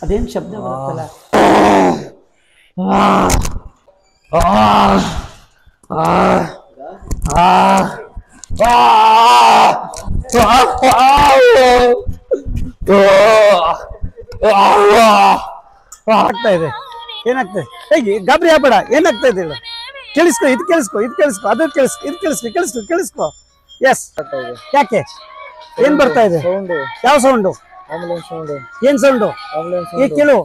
ಅದೇನು ಶಬ್ದ ಬರುತ್ತಲ್ಲ ಆಗ್ತಾ ಇದೆ ಏನಾಗ್ತದೆ ಹೇಗೆ ಗಾಬರಿ ಆಗ್ಬೇಡ ಏನಾಗ್ತಾ ಇದೆ ಹೇಳು ಕೇಳಿಸ್ಕೊ ಇದು ಕೇಳಿಸ್ಕೊ ಇದು ಕೇಳಿಸ್ಕೊ ಅದು ಕೇಳಿಸ್ಕೊ ಇದು ಕೇಳಿಸ್ಕೊ ಕೇಳಿಸ್ಕೊ ಕೇಳಿಸ್ಕೊ ಎಸ್ ಯಾಕೆ ಏನ್ ಬರ್ತಾ ಇದೆ ಸೌಂಡು ಯಾವ ಸೌಂಡು ಆಂಬುಲೆನ್ಸ್ ಸೌಂಡು ಏನ್ ಸೌಂಡು ಆಂಬುಲೆನ್ಸ್ ಈಗ ಕೇಳು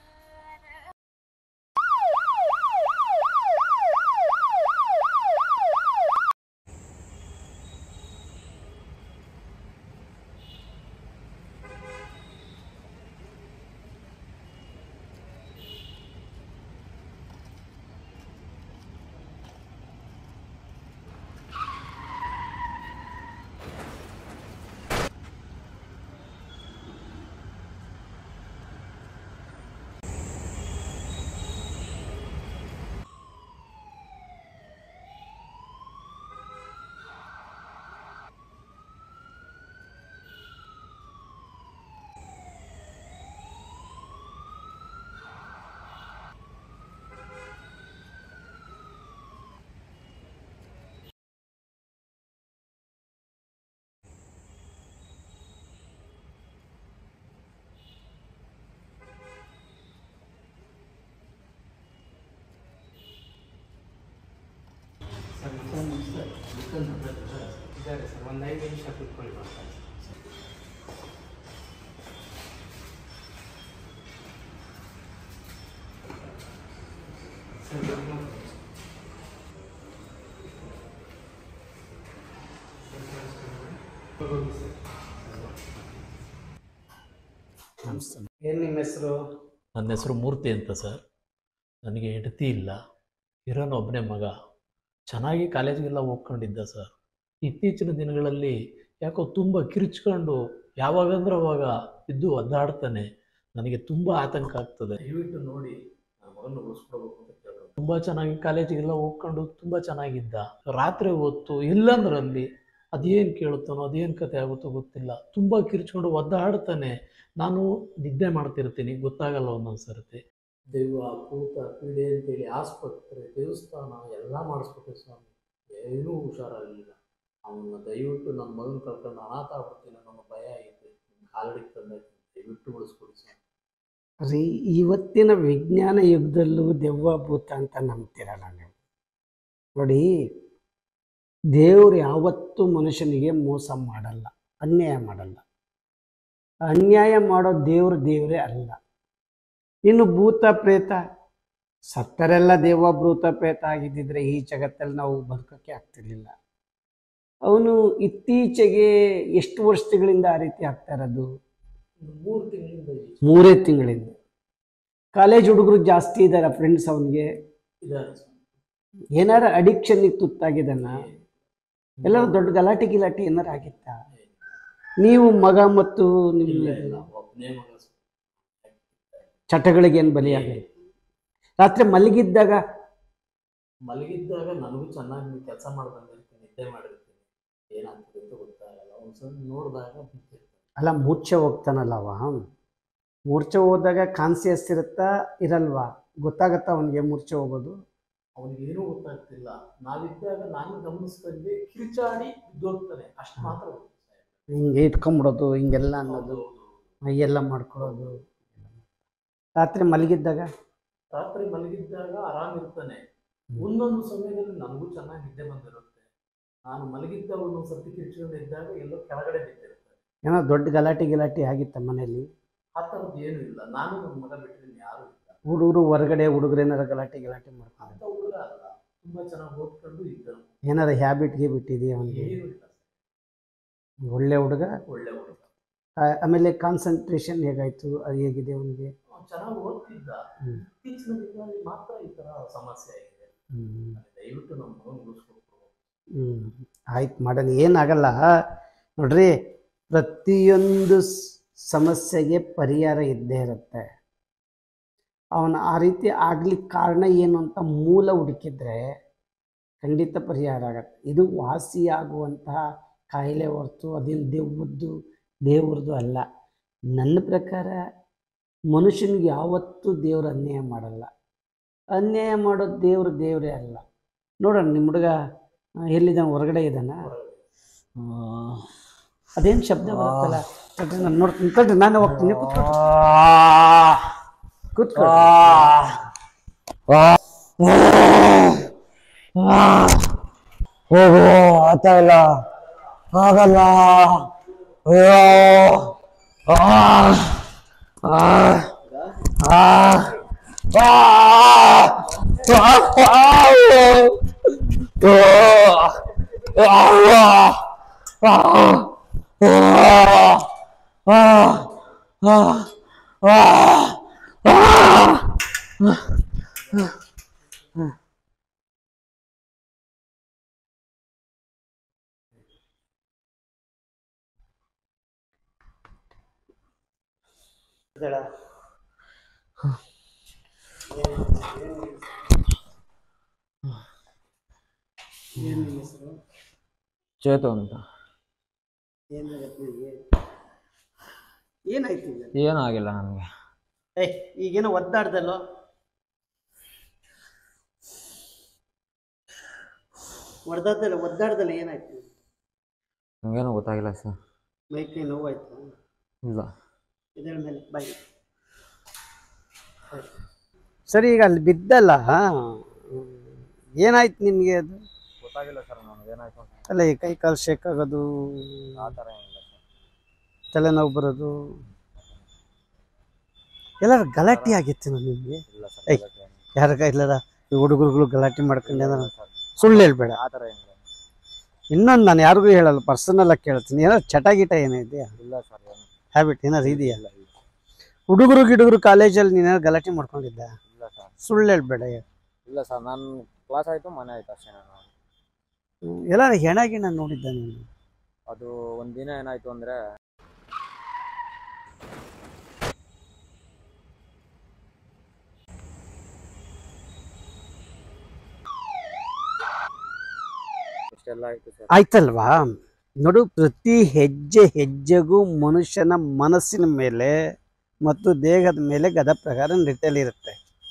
ಇದ್ದಾರೆ ಸರ್ ಒಂದು ಐದು ನಿಮಿಷ ಕೂತ್ಕೊಳ್ಳಿ ಬರ್ತಾರೆ ಸರ್ ನಮ್ಮ- ಹೋಗಿ ಸರ್ ಏನು ನಿಮ್ಮ ಹೆಸರು ನನ್ನ ಹೆಸರು ಮೂರ್ತಿ ಅಂತ ಸರ್ ನನಗೆ ಹೆಂಡತಿ ಇಲ್ಲ ಇರೋನು ಒಬ್ಬನೇ ಮಗ ಚೆನ್ನಾಗಿ ಕಾಲೇಜಿಗೆಲ್ಲ ಹೋಗ್ಕೊಂಡಿದ್ದ ಸರ್ ಇತ್ತೀಚಿನ ದಿನಗಳಲ್ಲಿ ಯಾಕೋ ತುಂಬ ಕಿರಿಚ್ಕೊಂಡು ಯಾವಾಗಂದ್ರೆ ಅವಾಗ ಬಿದ್ದು ಒದ್ದಾಡ್ತಾನೆ ನನಗೆ ತುಂಬ ಆತಂಕ ಆಗ್ತದೆ ದಯವಿಟ್ಟು ನೋಡಿ ನನ್ನ ಮಗನ ಉಳಿಸ್ಕೊಡ್ಬೇಕು ಅಂತ ಕೇಳೋದು ತುಂಬ ಚೆನ್ನಾಗಿ ಕಾಲೇಜಿಗೆಲ್ಲ ಹೋಗ್ಕೊಂಡು ತುಂಬ ಚೆನ್ನಾಗಿದ್ದ ರಾತ್ರಿ ಹೊತ್ತು ಎಲ್ಲಂದ್ರಲ್ಲಿ ಅದೇನು ಕೇಳುತ್ತಾನೋ ಅದೇನು ಕತೆ ಆಗುತ್ತೋ ಗೊತ್ತಿಲ್ಲ ತುಂಬ ಕಿರಿಚ್ಕೊಂಡು ಒದ್ದಾಡ್ತಾನೆ ನಾನು ನಿದ್ದೆ ಮಾಡ್ತಿರ್ತೀನಿ ಗೊತ್ತಾಗಲ್ಲ ಒಂದೊಂದು ಸರ್ತಿ ದೈವ ಭೂತ ಪೀಡೆ ಅಂತೇಳಿ ಆಸ್ಪತ್ರೆ ದೇವಸ್ಥಾನ ಎಲ್ಲ ಮಾಡಿಸ್ಬಿಟ್ಟೆ ಸ್ವಾಮಿ ಏನೂ ಹುಷಾರಾಗಲಿಲ್ಲ ಅವನ್ನ ದಯವಿಟ್ಟು ನನ್ನ ಮಗನ ಕರ್ಕೊಂಡು ಅನಾಥ ಆಗ್ಬಿಡ್ತೀನಿ ಅನ್ನೋ ಭಯ ಐತೆ ಕಾಲಡಿಗೆ ತಂದೈತೆ ದಯವಿಟ್ಟು ಉಳಿಸ್ಕೊಡಿ ಸ್ವಾಮಿ ರೀ ಇವತ್ತಿನ ವಿಜ್ಞಾನ ಯುಗದಲ್ಲೂ ದೆವ್ವ ಭೂತ ಅಂತ ನಂಬ್ತಿರಲ್ಲ ನೀವು ನೋಡಿ ದೇವ್ರು ಯಾವತ್ತೂ ಮನುಷ್ಯನಿಗೆ ಮೋಸ ಮಾಡಲ್ಲ ಅನ್ಯಾಯ ಮಾಡಲ್ಲ ಅನ್ಯಾಯ ಮಾಡೋ ದೇವ್ರು ದೇವರೇ ಅಲ್ಲ ಇನ್ನು ಭೂತ ಪ್ರೇತ ಸತ್ತರೆಲ್ಲ ದೇವ ಭೂತ ಪ್ರೇತ ಆಗಿದ್ದಿದ್ರೆ ಈ ಜಗತ್ತಲ್ಲಿ ನಾವು ಬದುಕೋಕ್ಕೆ ಆಗ್ತಿರ್ಲಿಲ್ಲ ಅವನು ಇತ್ತೀಚೆಗೆ ಎಷ್ಟು ವರ್ಷಗಳಿಂದ ಆ ರೀತಿ ಆಗ್ತಾ ಇರೋದು ಒಂದು ಮೂರು ತಿಂಗಳಿಂದ ಮೂರೇ ತಿಂಗಳಿಂದ ಕಾಲೇಜ್ ಹುಡುಗರು ಜಾಸ್ತಿ ಇದ್ದಾರೆ ಫ್ರೆಂಡ್ಸ್ ಅವನಿಗೆ ಇದ್ದಾರೆ ಸ್ವಾಮಿ ಏನಾರ ಅಡಿಕ್ಷನ್ಗೆ ತುತ್ತಾಗಿದ್ದಾನ ಎಲ್ಲರೂ ದೊಡ್ಡ ಗಲಾಟೆ ಗಿಲಾಟೆ ಏನಾರ ಆಗಿತ್ತ ನೀವು ಮಗ ಮತ್ತು ಇಲ್ಲ ನಿಮ್ಮ ಇಲ್ಲ ಒಬ್ಬನೇ ಮಗ ಸ್ವಾಮಿ. ಚಟಗಳಿಗೇನು ಬಲಿಯಾಗಲಿ ರಾತ್ರಿ ಮಲಗಿದ್ದಾಗ ಮಲಗಿದ್ದಾಗ ನನಗೂ ಚೆನ್ನಾಗಿ ಕೆಲಸ ಮಾಡಿ ಬಂದಿರ್ತೀನಿ ನಿದ್ದೆ ಮಾಡಿರ್ತೀನಿ ಏನಾಗ್ತದೆ ಅಂತ ಗೊತ್ತಾಗಲ್ಲ ಒಂದ್ಸಲ ನೋಡಿದಾಗ ಬಿದ್ದಿರ್ತೀನಿ ಅಲ್ಲ ಮೂರ್ಛೆ ಹೋಗ್ತಾನಲ್ಲ ಅವ ಮೂರ್ಛೆ ಹೋದಾಗ ಕಾನ್ಸಿಯಸ್ ಇರುತ್ತಾ ಇರಲ್ವಾ ಗೊತ್ತಾಗತ್ತಾ ಅವನಿಗೆ ಮೂರ್ಛೆ ಹೋಗೋದು ಅವನಿಗೇನೂ ಗೊತ್ತಾಗ್ತಿಲ್ಲ ನಾವಿದ್ದಾಗ ನಾನು ಗಮನಿಸ್ದಂಗೆ ಕಿರಿಚಾಡಿ ಬಿದ್ದೋಗ್ತಾನೆ ಅಷ್ಟು ಮಾತ್ರ ಗೊತ್ತು ಸಾಹೇಬ್ರೆ. ಹಿಂಗೆ ಇಟ್ಕೊಂಬಿಡೋದು ಹಿಂಗೆಲ್ಲ ಅನ್ನೋದು ಹೌದು, ಹೌದು. ಮೈಯೆಲ್ಲ ಮಾಡ್ಕೊಳ್ಳೋದು ರಾತ್ರಿ ಮಲಗಿದ್ದಾಗ ರಾತ್ರಿ ಮಲಗಿದ್ದಾಗ ಆರಾಮ್ ಇರ್ತಾನೆ ಒಂದೊಂದು ಸಮಯದಲ್ಲಿ ನನಗೂ ಚೆನ್ನಾಗಿ ನಿದ್ದೆ ಬಂದಿರುತ್ತೆ ನಾನು ಮಲಗಿದ್ದ ಒಂದೊಂದು ಸರ್ತಿ ಕಿರಿಚಿಕೊಂಡಿದ್ದಾಗ ಎಲ್ಲೋ ಕೆಳಗಡೆ ಬಿದ್ದಿರ್ತಾರೆ ಏನೋ ದೊಡ್ಡ ಗಲಾಟೆ ಗಿಲಾಟೆ ಆಗಿತ್ತ ಮನೇಲಿ ಆ ಥರದ್ದು ಏನೂ ಇಲ್ಲ ನಾನು ನನ್ನ ಮಗ ಬಿಟ್ಟರೆ ಯಾರು ಇಲ್ಲ ಹುಡುಗರು ಹೊರಗಡೆ ಹುಡುಗರು ಏನಾರ ಗಲಾಟೆ ಗಿಲಾಟೆ ಮಾಡ್ತಾರೆ ಅಂತ ಹುಡುಗ ಅಲ್ಲ ತುಂಬಾ ಚೆನ್ನಾಗಿ ಓದ್ಕೊಂಡು ಇದ್ದನು ಏನಾರ ಹ್ಯಾಬಿಟ್ಗೆ ಬಿಟ್ಟಿದೆಯಾ ಅವನಿಗೆ ಏನೂ ಇಲ್ಲ ಒಳ್ಳೆ ಹುಡುಗ ಒಳ್ಳೆ ಹುಡುಗ ಆ- ಆಮೇಲೆ ಕಾನ್ಸಂಟ್ರೇಷನ್ ಹೇಗಾಯ್ತು ಅದು ಹೇಗಿದೆ ಅವನಿಗೆ ಅವ್ನು ಚೆನ್ನಾಗಿ ಓದ್ತಿದ್ದ ಹ್ಮ್. ಇತ್ತೀಚಿನ ದಿನಗಳಲ್ಲಿ ಮಾತ್ರ ಈ ಥರ ಸಮಸ್ಯೆ ಆಗಿದೆ ಹ್ಮ್ ದಯವಿಟ್ಟು ನಮ್ಮ ಮಗನ ಉಳಿಸ್ಕೊಟ್ರು ಹ್ಮ್ ಆಯ್ತು ಮಾಡೋಣ ಏನಾಗಲ್ಲ ನೋಡ್ರಿ ಪ್ರತಿಯೊಂದು ಸ್- ಸಮಸ್ಯೆಗೆ ಪರಿಹಾರ ಇದ್ದೇ ಇರುತ್ತೆ ಅವನ ಆ ರೀತಿ ಆಗ್ಲಿಕ್ಕೆ ಕಾರಣ ಏನು ಅಂತ ಮೂಲ ಹುಡುಕಿದ್ರೆ ಖಂಡಿತ ಪರಿಹಾರ ಆಗತ್ತೆ ಇದು ವಾಸಿಯಾಗುವಂತಹ ಕಾಯಿಲೆ ಹೊರತು ಅದೇನು ದೆವ್ವದ್ದು ದೇವ್ರದ್ದು ಅಲ್ಲ ನನ್ನ ಪ್ರಕಾರ ಮನುಷ್ಯನಿಗೆ ಯಾವತ್ತೂ ದೇವರು ಅನ್ಯಾಯ ಮಾಡಲ್ಲ ಅನ್ಯಾಯ ಮಾಡೋದು ದೇವ್ರು ದೇವರೇ ಅಲ್ಲ ನೋಡೋಣ ನಿಮ್ಮ ಹುಡುಗ ಆ, ಎಲ್ಲಿದ್ದಾನೆ ಹೊರಗಡೆ ಇದ್ದಾನ ಅದೇನು ಶಬ್ದ ಬರುತ್ತಲ್ಲ ತಡ್ರಿ ನಾನು ನೋಡ್ತೀನಿ ತಡ್ರಿ ನಾನು ಹೋಗ್ತೀನಿ ಕೂತ್ಕೊ ಕೂತ್ಕೊ ಹೋಗು ಆತಾಗಲ್ಲ ಆಗಲ್ಲ ಅಯ್ಯೋ ಆ ಆ ಆ ಆ ಏನು ನಿಮ್ಮ ಹೆಸರು ಚೇತು ಅಂತ ಏನಾಗತ್ತೆ ನಿನಗೆ ಏನಾಯ್ತು ಈಗ ಏನೂ ಆಗಿಲ್ಲ ನನಗೆ ಏಯ್ ಈಗೇನೋ ಒದ್ದಾಡ್ದಲ್ಲೋ ಹೊಡೆದಲ್ಲ ಒದ್ದಾಡ್ದಲ್ಲ ಏನಾಯ್ತು ನನಗೇನು ಗೊತ್ತಾಗಿಲ್ಲ ಸರ್ ಮೈ ಕೈ ನೋವಾಯ್ತು ಇಲ್ಲ ಇದರ ಮೇಲೆ ಬಾಯಿ ಸರಿ ಈಗ ಅಲ್ಲಿ ಬಿದ್ದಲ್ಲ ಏನಾಯ್ತು ನಿನಗೆ ಅದು ಗೊತ್ತಾಗಿಲ್ಲ ಸರ್ ನನಗೆ ಏನಾಯ್ತು ಅಂತ ಅಲ್ಲ ಈ ಕೈ ಕಾಲು ಶೇಕ್ ಆಗೋದು ಆ ಥರ ಏನಿಲ್ಲ ಸರ್ ತಲೆನೋವು ಬರೋದು ಎಲ್ಲರೂ ಗಲಾಟೆ ಆಗಿತ್ತು ನಿಮಗೆ ಇಲ್ಲ ಸರ್ ಏಯ್. ಗಲಾಟೆ ಏನಿಲ್ಲ. ಯಾರ ಇಲ್ಲದ ಈ ಹುಡುಗರುಗಳು ಗಲಾಟೆ ಮಾಡ್ಕೊಂಡೆ ಇಲ್ಲ ನಾನು ಸರ್. ಸುಳ್ಳು ಹೇಳ್ಬೇಡ ಆ ಥರ ಏನಿಲ್ಲ ಇನ್ನೊಂದು ನಾನು ಯಾರಿಗೂ ಹೇಳಲ್ಲ ಪರ್ಸನಲ್ ಆಗಿ ಕೇಳ್ತೀನಿ ಏನಾದ್ರು ಚಟ ಗಿಟ ಏನಿದೆಯಾ ಇಲ್ಲ ಸರ್ ಏನು ಹ್ಯಾಬಿಟ್ ಏನಾದ್ರು ಇದೆಯಾ ಇಲ್ಲ ಇಲ್ಲ ಹುಡುಗರು ಗಿಡುಗರು ಕಾಲೇಜಲ್ಲಿ ನೀನೇನಾದ್ರು ಗಲಾಟೆ ಮಾಡ್ಕೊಂಡಿದ್ದ ಇಲ್ಲ ಸರ್ ಸುಳ್ಳು ಹೇಳ್ಬೇಡ ಇಲ್ಲ ಸರ್ ನಾನು ಕ್ಲಾಸ್ ಆಯಿತು ಮನೆ ಆಯ್ತು ಅಷ್ಟೇ ನಾನು ಹ್ಮ್, ಎಲ್ಲ ಹೆಣ ಗಿಣ ನೋಡಿದ್ದ ನೀನು ಅದು ಒಂದು ದಿನ ಏನಾಯ್ತು ಅಂದರೆ ಇಷ್ಟೆಲ್ಲ ಆಯಿತು ಸರ್ ಆಯ್ತಲ್ವಾ ನೋಡು ಪ್ರತಿ ಹೆಜ್ಜೆ ಹೆಜ್ಜೆಗೂ ಮನುಷ್ಯನ ಮನಸ್ಸಿನ ಮೇಲೆ ಮತ್ತು ದೇಹದ ಮೇಲೆ ಗದ ಪ್ರಕಾರ ನೃತ್ಯಲಿರುತ್ತೆ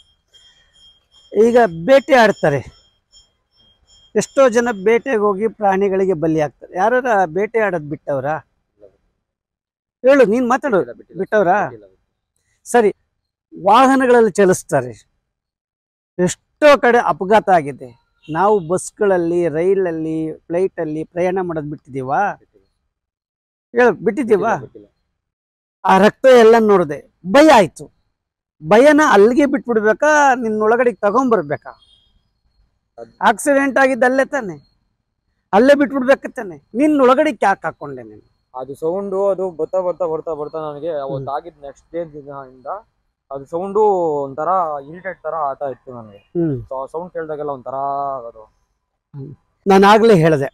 ಈಗ ಬೇಟೆ ಆಡ್ತಾರೆ ಎಷ್ಟೋ ಜನ ಬೇಟೆಗೆ ಹೋಗಿ ಪ್ರಾಣಿಗಳಿಗೆ ಬಲಿ ಆಗ್ತಾರೆ ಯಾರ ಬೇಟೆ ಆಡೋದು ಬಿಟ್ಟವ್ರಾ ಹೇಳು ನೀನು ಮಾತಾಡು ಇಲ್ಲ, ಬಿಟ್ಟಿಲ್ಲ. ಬಿಟ್ಟವ್ರಾ ಬಿಟ್ಟಿಲ್ಲ. ಸರಿ ವಾಹನಗಳಲ್ಲಿ ಚಲಿಸ್ತಾರೆ ಎಷ್ಟೋ ಕಡೆ ಅಪಘಾತ ಆಗಿದೆ ನಾವು ಬಸ್ಗಳಲ್ಲಿ ರೈಲಲ್ಲಿ ಫ್ಲೈಟಲ್ಲಿ ಪ್ರಯಾಣ ಮಾಡೋದು ಬಿಟ್ಟಿದ್ದೀವಾ ಬಿಟ್ಟಿಲ್ಲ. ಹೇಳು ಬಿಟ್ಟಿದ್ದೀವಾ ಬಿಟ್ಟಿಲ್ಲ. ಆ ರಕ್ತ ಎಲ್ಲ ನೋಡಿದೆ ಭಯ ಆಯ್ತು ಭಯನ ಅಲ್ಲಿಗೆ ಬಿಟ್ಬಿಡ್ಬೇಕಾ ನಿನ್ನೊಳಗಡೆ ತಗೊಂಬರ್ಬೇಕಾ ಅದ್- ಆಕ್ಸಿಡೆಂಟ್ ಆಗಿದ್ದು ಅಲ್ಲೇ ತಾನೆ ಅಲ್ಲೇ ಬಿಟ್ಬಿಡ್ಬೇಕು ತಾನೆ ನಿನ್ನೊಳಗಡೆ ಯಾಕೆ ಹಾಕೊಂಡೆ ನೀನು ಅದು ಸೌಂಡು ಅದು ಬರ್ತಾ ಬರ್ತಾ ಬರ್ತಾ ಬರ್ತಾ ನನಗೆ ಅವತ್ತು ಆಗಿದ್ ನೆಕ್ಸ್ಟ್ ಡೇ ದಿನದಿಂದ ಅದು ಸೌಂಡು ಒಂಥರ ಇರಿಟೇಟ್ ತರ ಆಟ ಇತ್ತು ನನಗೆ ಹ್ಮ್ ಸೌಂಡ್ ಕೇಳಿದಾಗೆಲ್ಲ ಒಂಥರ ಆಗೋದು ನಾನು ಆಗ್ಲೇ ಹೇಳಿದೆ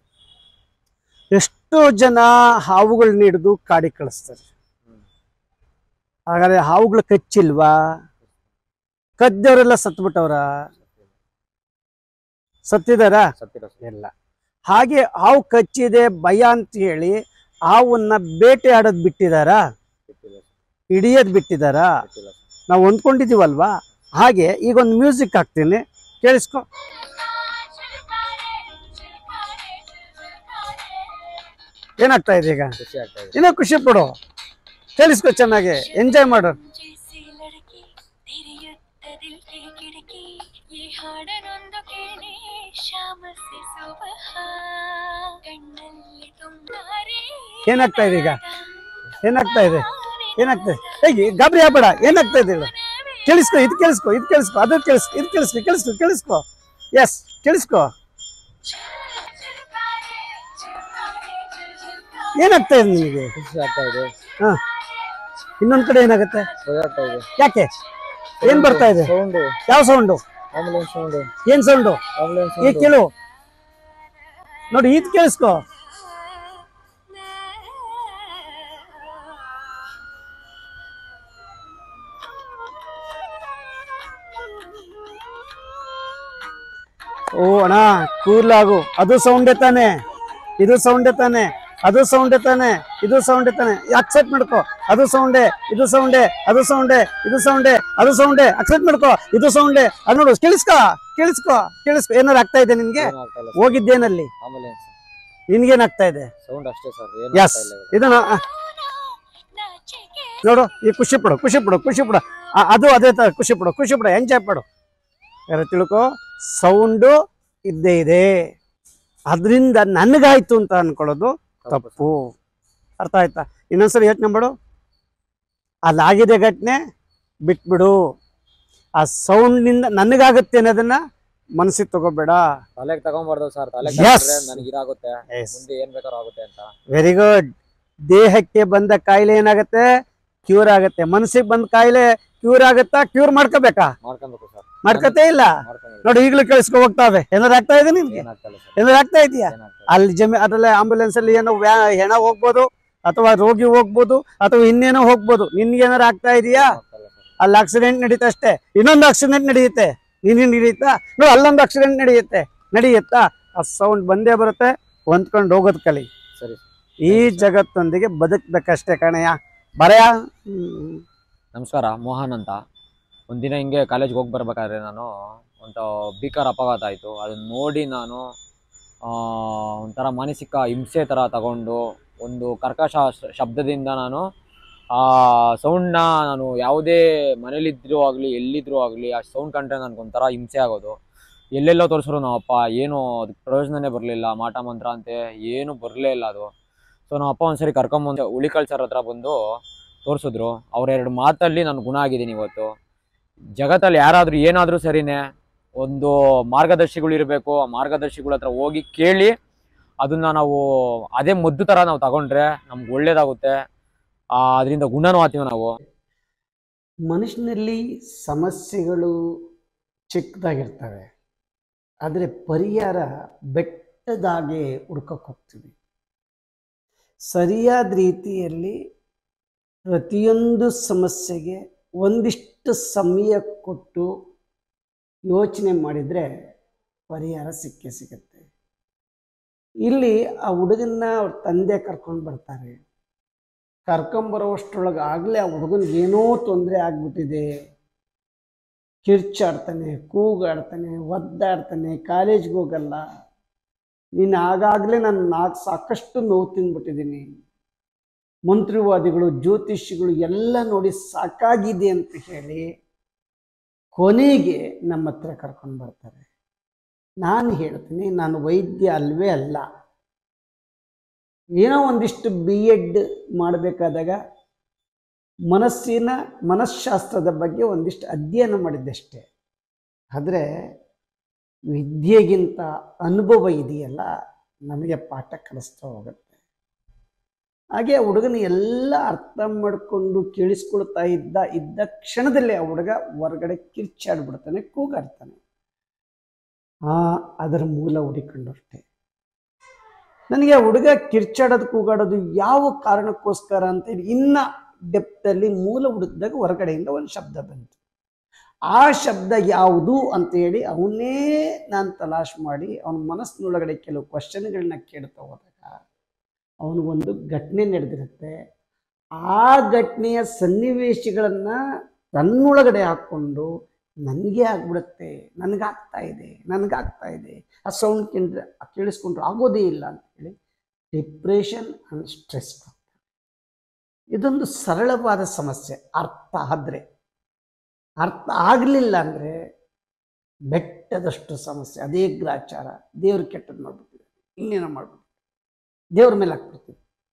ಎಷ್ಟೋ ಜನ ಹಾವುಗಳನ್ನ ಹಿಡಿದು ಕಾಡಿಗೆ ಕಳಿಸ್ತಾರೆ ಹ್ಮ್. ಹಾಗಾದ್ರೆ ಹಾವುಗಳು ಕಚ್ಚಿಲ್ವಾ ಕದ್ದವರೆಲ್ಲ ಸತ್ಬಿಟ್ಟವ್ರ ಸತ್ತಿದಾರಾ ಸತ್ತಿರ ಇಲ್ಲ ಹಾಗೆ ಹಾವು ಕಚ್ಚಿದೆ ಭಯ ಅಂತ ಹೇಳಿ ಹಾವನ್ನ ಬೇಟೆ ಆಡೋದ್ ಬಿಟ್ಟಿದಾರಾ ಬಿಟ್ಟಿಲ್ಲ ಹಿಡಿಯೋದ್ ಬಿಟ್ಟಿದಾರಾ ಬಿಟ್ಟಿಲ್ಲ ನಾವು ಹೊಂದ್ಕೊಂಡಿದೀವಲ್ವಾ ಹಾಗೆ ಈಗ ಒಂದು ಮ್ಯೂಸಿಕ್ ಹಾಕ್ತೀನಿ ಕೇಳಿಸ್ಕೊ ಏನಾಗ್ತಾ ಇದೆ ಈಗ ಖುಷಿ ಆಗ್ತಾ ಇದೆ ಇನ್ನೂ ಖುಷಿ ಪಡು ಕೇಳಿಸ್ಕೊ ಚೆನ್ನಾಗಿ ಎಂಜಾಯ್ ಮಾಡು ಜೈಸಿ ಲड़की ತೆರೆಯುತ್ತ ದಿಲ್ ಕೆ ಕಿಟಕಿ ಈ ಹಾಡನೊಂದು ಕೇಳಿ ಶಾಮ ಸೆ ಸುಬಹ ಕಣ್ಣಲ್ಲಿ ತುಂಬಾರೆ ಏನಾಗ್ತಾ ಇದೆ ಈಗ ಏನಾಗ್ತಾ ಇದೆ ಏನಾಗ್ತಾ ಇದೆ ಹೇಗೆ ಗಾಬರಿ ಆಗ್ಬೇಡ ಏನಾಗ್ತಾ ಇದೆ ಹೇಳು ಕೇಳಿಸ್ಕೊ ಇದು ಕೇಳಿಸ್ಕೊ ಇದು ಕೇಳಿಸ್ಕೊ ಅದು ಕೇಳಿಸ್ಕೊ ಇದು ಕೇಳಿಸ್ಕೊ ಕೇಳಿಸ್ಕೊ ಕೇಳಿಸ್ಕೊ ಎಸ್ ಕೇಳಿಸ್ಕೊ ಏನಾಗ್ತಾ ಇದೆ ನಿನಗೆ ಖುಷಿ ಆಗ್ತಾ ಇದೆ ಹಾ ಇನ್ನೊಂದ್ ಕಡೆ ಏನಾಗುತ್ತೆ ಭಯ ಆಗ್ತಾ ಇದೆ ಯಾಕೆ ಏನ್ ಬರ್ತಾ ಇದೆ ಸೌಂಡು ಯಾವ ಸೌಂಡು ಆಂಬುಲೆನ್ಸ್ ಸೌಂಡು ಏನ್ ಸೌಂಡು ಆಂಬುಲೆನ್ಸ್ ಈಗ ಕೇಳು ನೋಡಿ ಇದು ಕೇಳಿಸ್ಕೊ ಓ ಅಣ್ಣ ಕೂಲ್ ಆಗು ಅದು ಸೌಂಡೇ ತಾನೆ ಇದು ಸೌಂಡೇ ತಾನೆ ಅದು ಸೌಂಡೇ ತಾನೆ ಇದು ಸೌಂಡೇ ತಾನೆ ಅಕ್ಸೆಪ್ಟ್ ಮಾಡ್ಕೋ ಅದು ಸೌಂಡೆ ಇದು ಸೌಂಡೆ ಅದು ಸೌಂಡೆ ಇದು ಸೌಂಡೆ ಅದು ಸೌಂಡೆ ಅಕ್ಸೆಪ್ಟ್ ಮಾಡ್ಕೋ ಇದು ಸೌಂಡೆ ಅದು ನೋಡು ಕೇಳಿಸ್ಕೋ ಕೇಳಿಸ್ಕೋ ಕೇಳಿಸ್ಕೋ ಏನಾರು ಆಗ್ತಾ ಇದೆ ನಿನ್ಗೆ ಏನು ಆಗ್ತಾ ಇಲ್ಲ ಹೋಗಿದ್ದೇನಲ್ಲಿ ಆಮೇಲೆ ನಿನ್ಗೇನಾಗ್ತಾ ಇದೆ ಸೌಂಡ್ ಅಷ್ಟೇ ಸರ್ ಏನು Yes. ಆಗ್ತಾ ಇಲ್ಲ ಇವಾಗ. ಇದನ್ನ ಆ, ನಾಚಿಕೆ ನೋಡು ಈ ಖುಷಿ ಪಡು ಖುಷಿ ಪಡು ಖುಷಿ ಪಡು ಆ, ಅದು ಅದೇ ತರ ಖುಷಿ ಪಡು ಖುಷಿ ಪಡು ಎಂಜಾಯ್ ಪಡು ಯಾರು ತಿಳ್ಕೊ ಸೌಂಡು ಇದ್ದೇ ಇದೆ ಅದರಿಂದ ನನಗಾಯ್ತು ಅಂತ ಅನ್ಕೊಳ್ಳೋದು ತಪ್ಪು ತಪ್ಪು ಅರ್ಥ ಆಯ್ತಾ ಇನ್ನೊಂದ್ಸರಿ ಯೋಚನೆ ಮಾಡು ಅಲ್ಲಾಗಿದೆ ಘಟನೆ ಬಿಟ್ಬಿಡು ಆ ಸೌಂಡ್ನಿಂದ ನನಗಾಗುತ್ತೆ ಅನ್ನೋದನ್ನ ಮನಸ್ಸಿಗೆ ತಗೋಬೇಡ ತಲೆಗೆ ತಗೊಂಬಾರ್ದು ಸರ್ ತಲೆಗೆ Yes. ತಗೊಂಡ್ರೆ ನನಗೆ ಇದಾಗುತ್ತೆ ಮುಂದೆ ಏನ್ ಬೇಕಾದ್ರೂ ಆಗುತ್ತೆ ಅಂತ ವೆರಿ ಗುಡ್ ದೇಹಕ್ಕೆ ಬಂದ ಕಾಯಿಲೆ ಏನಾಗುತ್ತೆ ಕ್ಯೂರ್ ಆಗುತ್ತೆ ಮನಸ್ಸಿಗೆ ಬಂದ ಕಾಯಿಲೆ ಕ್ಯೂರ್ ಆಗುತ್ತಾ ಕ್ಯೂರ್ ಮಾಡ್ಕೋಬೇಕಾ ಮಾಡ್ಕೊಬೇಕು ಸರ್ ಮಾಡ್ಕೋತೇ ಇಲ್ಲ ಮಾಡ್ಕೊಬೇಕು ನೋಡಿ ಈಗಲೂ ಕೇಳಿಸ್ಕೊ ಹೋಗ್ತಾವೆ ಏನಾರು ಆಗ್ತಾ ಇದೆ ನಿಮ್ಗೆ ಏನಾಗ್ತಾ ಇಲ್ಲ ಸರ್ ಏನಾರು ಆಗ್ತಾ ಇದೆಯಾ ಏನಾಗ್ತಾ ಇಲ್ಲ. ಅಲ್ಲಿ ಜಮಿ ಅದ್ರಲ್ಲಿ ಆಂಬುಲೆನ್ಸ್ ಅಲ್ಲಿ ಏನೋ ವ್ಯಾ ಹೆಣ ಹೋಗ್ಬೋದು ಅಥವಾ ರೋಗಿ ಹೋಗ್ಬೋದು ಅಥವಾ ಇನ್ನೇನೋ ಹೋಗ್ಬೋದು ನಿನ್ಗೆ ಏನಾರು ಆಗ್ತಾ ಇದೆಯಾ ಆಗ್ತಾ ಇಲ್ಲ ಸರ್ ಅಲ್ಲಿ ಆಕ್ಸಿಡೆಂಟ್ ನಡೀತಾ ಅಷ್ಟೇ ಇನ್ನೊಂದು ಆಕ್ಸಿಡೆಂಟ್ ನಡೆಯುತ್ತೆ ನಿನ್ಗೆ ನಡೀತಾ ನೋಡಿ ಅಲ್ಲೊಂದು ಆಕ್ಸಿಡೆಂಟ್ ನಡೆಯುತ್ತೆ ನಡೆಯುತ್ತಾ ಆ ಸೌಂಡ್ ಬಂದೇ ಬರುತ್ತೆ ಹೊಂದ್ಕೊಂಡು ಹೋಗೋದ್ ಕಲಿ ಸರಿ ಈ ಜಗತ್ತೊಂದಿಗೆ ಬದುಕ್ಬೇಕಷ್ಟೇ ಕಣಯ್ಯ ಬರಯ ಹ್ಮ್. ನಮಸ್ಕಾರ ಮೋಹನ್ ಅಂತ ಒಂದಿನ ಹಿಂಗೆ ಕಾಲೇಜ್ಗೆ ಹೋಗಿ ಬರ್ಬೇಕಾದ್ರೆ ನಾನು ಒಂದು ಭೀಕರ ಅಪಘಾತ ಆಯಿತು ಅದನ್ನ ನೋಡಿ ನಾನು ಆ, ಒಂಥರ ಮಾನಸಿಕ ಹಿಂಸೆ ಥರ ತಗೊಂಡು ಒಂದು ಕರ್ಕಶ ಶ- ಶಬ್ದದಿಂದ ನಾನು ಆ ಸೌಂಡ್ನ ನಾನು ಯಾವುದೇ ಮನೇಲಿದ್ರೂ ಆಗಲಿ ಎಲ್ಲಿದ್ರೂ ಆಗಲಿ ಆ ಸೌಂಡ್ ಕಂಡ್ರೆ ನನಗೊಂಥರ ಹಿಂಸೆ ಆಗೋದು ಎಲ್ಲೆಲ್ಲೋ ತೋರಿಸಿದ್ರು ನಮ್ಮ ಅಪ್ಪ ಏನು ಅದಕ್ಕೆ ಪ್ರಯೋಜನನೇ ಬರಲಿಲ್ಲ ಮಾಟ ಮಂತ್ರ ಅಂತೆ ಏನು ಬರಲೇ ಇಲ್ಲ ಅದು ಸೊ ನಮ್ಮ ಅಪ್ಪ ಒಂದ್ಸರಿ ಕರ್ಕೊಂಬಂದು ಉಳಿಕಲ್ ಸರ್ ಹತ್ರ ಬಂದು ತೋರಿಸಿದ್ರು ಅವ್ರ ಎರಡು ಮಾತಲ್ಲಿ ನಾನು ಗುಣ ಆಗಿದ್ದೀನಿ ಇವತ್ತು ಜಗತ್ತಲ್ಲಿ ಯಾರಾದರೂ ಏನಾದರೂ ಸರಿನೇ ಒಂದು ಮಾರ್ಗದರ್ಶಿಗಳು ಇರಬೇಕು ಆ ಮಾರ್ಗದರ್ಶಿಗಳ ಹತ್ರ ಹೋಗಿ ಕೇಳಿ ಅದನ್ನ ನಾವು ಅದೇ ಮದ್ದು ಥರ ನಾವು ತಗೊಂಡ್ರೆ ನಮ್ಗೆ ಒಳ್ಳೇದಾಗುತ್ತೆ ಅದರಿಂದ ಗುಣನೂ ಆಗ್ತೀವಿ ನಾವು ಮನುಷ್ಯನಲ್ಲಿ ಸಮಸ್ಯೆಗಳು ಚಿಕ್ಕದಾಗಿರ್ತವೆ ಆದರೆ ಪರಿಹಾರ ಬೆಟ್ಟದಾಗೆ ಹುಡ್ಕಕ್ಕೆ ಹೋಗ್ತೀವಿ ಸರಿಯಾದ ರೀತಿಯಲ್ಲಿ ಪ್ರತಿಯೊಂದು ಸಮಸ್ಯೆಗೆ ಒಂದಿಷ್ಟು ಸಮಯ ಕೊಟ್ಟು ಯೋಚನೆ ಮಾಡಿದರೆ ಪರಿಹಾರ ಸಿಕ್ಕೇ ಸಿಗುತ್ತೆ ಇಲ್ಲಿ ಆ ಹುಡುಗನ್ನ ಅವ್ರ ತಂದೆ ಕರ್ಕೊಂಡು ಬರ್ತಾರೆ ಕರ್ಕೊಂಬರೋಷ್ಟ್ರೊಳಗೆ ಆಗಲೇ ಆ ಹುಡುಗನಿಗೆ ಏನೋ ತೊಂದರೆ ಆಗ್ಬಿಟ್ಟಿದೆ ಕಿರ್ಚಾಡ್ತಾನೆ ಕೂಗಾಡ್ತಾನೆ ಒದ್ದಾಡ್ತಾನೆ ಕಾಲೇಜ್ಗೆ ಹೋಗಲ್ಲ ನೀನು ಆಗಾಗಲೇ ನಾನು ನಾಲ್ಕು ಸಾಕಷ್ಟು ನೋವು ತಿಂದ್ಬಿಟ್ಟಿದ್ದೀನಿ ಮಂತ್ರಿವಾದಿಗಳು ಜ್ಯೋತಿಷಿಗಳು ಎಲ್ಲ ನೋಡಿ ಸಾಕಾಗಿದೆ ಅಂತ ಹೇಳಿ ಕೊನೆಗೆ ನಮ್ಮ ಹತ್ರ ಕರ್ಕೊಂಡು ಬರ್ತಾರೆ ನಾನು ಹೇಳ್ತೀನಿ ನಾನು ವೈದ್ಯ ಅಲ್ವೇ ಅಲ್ಲ ಏನೋ ಒಂದಿಷ್ಟು ಬಿ ಎಡ್ ಮಾಡಬೇಕಾದಾಗ ಮನಸ್ಸಿನ ಮನಃಶಾಸ್ತ್ರದ ಬಗ್ಗೆ ಒಂದಿಷ್ಟು ಅಧ್ಯಯನ ಮಾಡಿದ್ದಷ್ಟೇ ಆದರೆ ವಿದ್ಯೆಗಿಂತ ಅನುಭವ ಇದೆಯಲ್ಲ ನಮಗೆ ಪಾಠ ಕಲಿಸ್ತಾ ಹೋಗುತ್ತೆ ಹಾಗೆ ಆ ಹುಡುಗನ ಎಲ್ಲ ಅರ್ಥ ಮಾಡಿಕೊಂಡು ಕೇಳಿಸ್ಕೊಳ್ತಾ ಇದ್ದ ಇದ್ದ ಕ್ಷಣದಲ್ಲೇ ಆ ಹುಡುಗ ಹೊರಗಡೆ ಕಿರ್ಚಾಡ್ಬಿಡ್ತಾನೆ ಕೂಗಾಡ್ತಾನೆ ಆ ಅದರ ಮೂಲ ಹುಡಿಕೊಂಡು ಅಷ್ಟೇ ನನಗೆ ಆ ಹುಡುಗ ಕಿರ್ಚಾಡೋದು ಕೂಗಾಡೋದು ಯಾವ ಕಾರಣಕ್ಕೋಸ್ಕರ ಅಂತ ಹೇಳಿ ಇನ್ನ ಡೆಪ್ತಲ್ಲಿ ಮೂಲ ಹುಡುಕಿದಾಗ ಹೊರಗಡೆಯಿಂದ ಒಂದು ಶಬ್ದ ಬಂತು ಆ ಶಬ್ದ ಯಾವುದು ಅಂತ ಹೇಳಿ ಅವನ್ನೇ ನಾನು ತಲಾಶ್ ಮಾಡಿ ಅವನ ಮನಸ್ಸಿನೊಳಗಡೆ ಕೆಲವು ಕ್ವಶನ್ಗಳನ್ನ ಕೇಳ್ತಾ ಹೋದಾಗ ಅವನಿಗೊಂದು ಘಟನೆ ನಡೆದಿರುತ್ತೆ ಆ ಘಟನೆಯ ಸನ್ನಿವೇಶಗಳನ್ನು ತನ್ನೊಳಗಡೆ ಹಾಕ್ಕೊಂಡು ನನಗೆ ಆಗ್ಬಿಡುತ್ತೆ ನನಗಾಗ್ತಾ ಇದೆ ನನಗಾಗ್ತಾ ಇದೆ ಆ ಸೌಂಡ್ ಕೇಂದ್ರ ಕೇಳಿಸ್ಕೊಂಡ್ರೆ ಆಗೋದೇ ಇಲ್ಲ ಅಂತ ಹೇಳಿ ಡಿಪ್ರೆಷನ್ ಆ್ಯಂಡ್ ಸ್ಟ್ರೆಸ್ ಇದೊಂದು ಸರಳವಾದ ಸಮಸ್ಯೆ ಅರ್ಥ ಆದರೆ ಅರ್ಥ ಆಗಲಿಲ್ಲ ಅಂದರೆ ಬೆಟ್ಟದಷ್ಟು ಸಮಸ್ಯೆ ಅದೇ ಗ್ರಾಚಾರ ದೇವ್ರ ಕೆಟ್ಟದ್ದು ಮಾಡ್ಬಿಡ್ತೀವಿ ಇನ್ನೇನೋ ಮಾಡ್ಬಿಡ್ತೀವಿ ದೇವ್ರ ಮೇಲೆ ಹಾಕ್ಬಿಡ್ತೀವಿ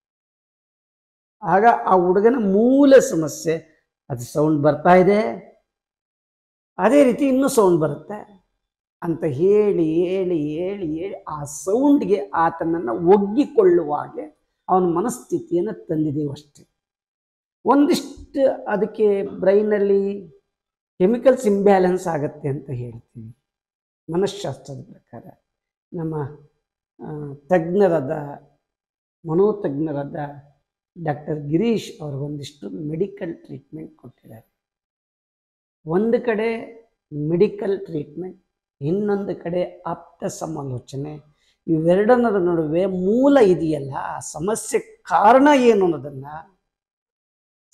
ಆಗ ಆ ಹುಡುಗನ ಮೂಲ ಸಮಸ್ಯೆ ಅದು ಸೌಂಡ್ ಬರ್ತಾ ಇದೆ ಅದೇ ರೀತಿ ಇನ್ನೂ ಸೌಂಡ್ ಬರುತ್ತೆ ಅಂತ ಹೇಳಿ ಹೇಳಿ ಹೇಳಿ ಹೇಳಿ ಆ ಸೌಂಡ್ಗೆ ಆತನನ್ನು ಒಗ್ಗಿಕೊಳ್ಳುವ ಹಾಗೆ ಅವನ ಮನಸ್ಥಿತಿಯನ್ನು ತಂದಿದ್ದೇವೆ ಅಷ್ಟೇ ಒಂದಿಷ್ಟು ಅದಕ್ಕೆ ಬ್ರೈನಲ್ಲಿ ಕೆಮಿಕಲ್ಸ್ ಇಂಬ್ಯಾಲೆನ್ಸ್ ಆಗುತ್ತೆ ಅಂತ ಹೇಳ್ತೀವಿ ಮನಃಶಾಸ್ತ್ರದ ಪ್ರಕಾರ ನಮ್ಮ ಆ, ತಜ್ಞರಾದ ಮನೋತಜ್ಞರಾದ ಡಾಕ್ಟರ್ ಗಿರೀಶ್ ಅವರು ಒಂದಿಷ್ಟು ಮೆಡಿಕಲ್ ಟ್ರೀಟ್ಮೆಂಟ್ ಕೊಟ್ಟಿದ್ದಾರೆ ಒಂದು ಕಡೆ ಮೆಡಿಕಲ್ ಟ್ರೀಟ್ಮೆಂಟ್ ಇನ್ನೊಂದು ಕಡೆ ಆಪ್ತ ಸಮಾಲೋಚನೆ ಇವೆರಡನ್ನರ ನಡುವೆ ಮೂಲ ಇದೆಯಲ್ಲ ಆ ಸಮಸ್ಯೆ ಕಾರಣ ಏನು ಅನ್ನೋದನ್ನು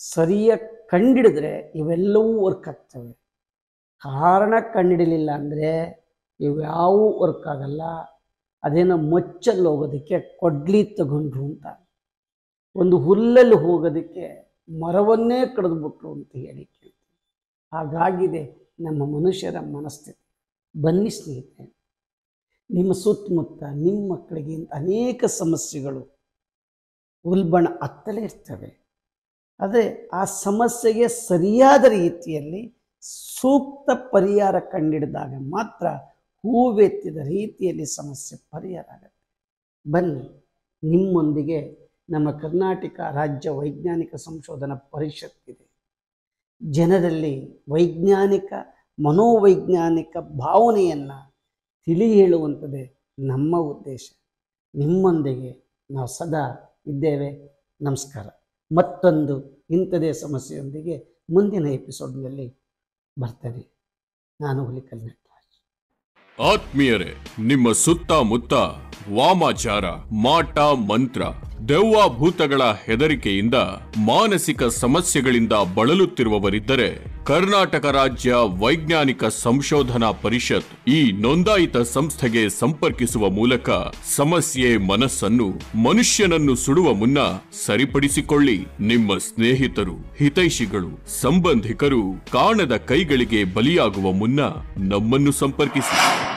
ಸರಿಯಾಗಿ ಕಂಡಿಡಿದ್ರೆ ಇವೆಲ್ಲವೂ ವರ್ಕ್ ಆಗ್ತವೆ ಕಾರಣ ಕಂಡಿಡಿಲಿಲ್ಲ ಅಂದರೆ ಇವ್ಯಾವೂ ವರ್ಕ್ ಆಗಲ್ಲ ಅದೇನೋ ಮಚ್ಚಲ್ಲಿ ಹೋಗೋದಕ್ಕೆ ಕೊಡ್ಲಿ ತಗೊಂಡ್ರು ಅಂತ ಒಂದು ಹುಲ್ಲಲ್ಲಿ ಹೋಗೋದಕ್ಕೆ ಮರವನ್ನೇ ಕಡಿದ್ಬಿಟ್ರು ಅಂತ ಹೇಳಿ ಕೇಳ್ತೀವಿ ಹಾಗಾಗಿದೆ ನಮ್ಮ ಮನುಷ್ಯರ ಮನಸ್ಥಿತಿ ಬನ್ನಿ ಸ್ನೇಹಿತರೆ ನಿಮ್ಮ ಸುತ್ತಮುತ್ತ ನಿಮ್ಮ ಮಕ್ಕಳಿಗೆ ಇಂಥ ಅನೇಕ ಸಮಸ್ಯೆಗಳು ಉಲ್ಬಣ ಆಗ್ತಲೇ ಇರ್ತವೆ ಆದರೆ ಆ ಸಮಸ್ಯೆಗೆ ಸರಿಯಾದ ರೀತಿಯಲ್ಲಿ ಸೂಕ್ತ ಪರಿಹಾರ ಕಂಡಿಡಿದಾಗ ಮಾತ್ರ ಹೂವೆತ್ತಿದ ರೀತಿಯಲ್ಲಿ ಸಮಸ್ಯೆ ಪರಿಹಾರ ಆಗುತ್ತೆ ಬನ್ನಿ ನಿಮ್ಮೊಂದಿಗೆ ನಮ್ಮ ಕರ್ನಾಟಕ ರಾಜ್ಯ ವೈಜ್ಞಾನಿಕ ಸಂಶೋಧನಾ ಪರಿಷತ್ ಇದೆ ಜನರಲ್ಲಿ ವೈಜ್ಞಾನಿಕ ಮನೋವೈಜ್ಞಾನಿಕ ಭಾವನೆಯನ್ನು ತಿಳಿ ಹೇಳುವಂಥದ್ದೇ ನಮ್ಮ ಉದ್ದೇಶ ನಿಮ್ಮೊಂದಿಗೆ ನಾವು ಸದಾ ಇದ್ದೇವೆ ನಮಸ್ಕಾರ ಮತ್ತೊಂದು ಇಂಥದೇ ಸಮಸ್ಯೆಯೊಂದಿಗೆ ಮುಂದಿನ ಎಪಿಸೋಡ್ನಲ್ಲಿ ಬರ್ತೇನೆ ನಾನು ಹುಲಿಕಲ್ ನಟರಾಜ್ ಆತ್ಮೀಯರೇ ನಿಮ್ಮ ಸುತ್ತಮುತ್ತ ವಾಮಾಚಾರ ಮಾಟ ಮಂತ್ರ ದೆವ್ವ ಭೂತಗಳ ಹೆದರಿಕೆಯಿಂದ ಮಾನಸಿಕ ಸಮಸ್ಯೆಗಳಿಂದ ಬಳಲುತ್ತಿರುವವರಿದ್ದರೆ ಕರ್ನಾಟಕ ರಾಜ್ಯ ವೈಜ್ಞಾನಿಕ ಸಂಶೋಧನಾ ಪರಿಷತ್ ಈ ನೋಂದಾಯಿತ ಸಂಸ್ಥೆಗೆ ಸಂಪರ್ಕಿಸುವ ಮೂಲಕ ಸಮಸ್ಯೆ ಮನಸ್ಸನ್ನು ಮನುಷ್ಯನನ್ನು ಸುಡುವ ಮುನ್ನ ಸರಿಪಡಿಸಿಕೊಳ್ಳಿ ನಿಮ್ಮ ಸ್ನೇಹಿತರು ಹಿತೈಷಿಗಳು ಸಂಬಂಧಿಕರು ಕಾಣದ ಕೈಗಳಿಗೆ ಬಲಿಯಾಗುವ ಮುನ್ನ ನಮ್ಮನ್ನು ಸಂಪರ್ಕಿಸಿ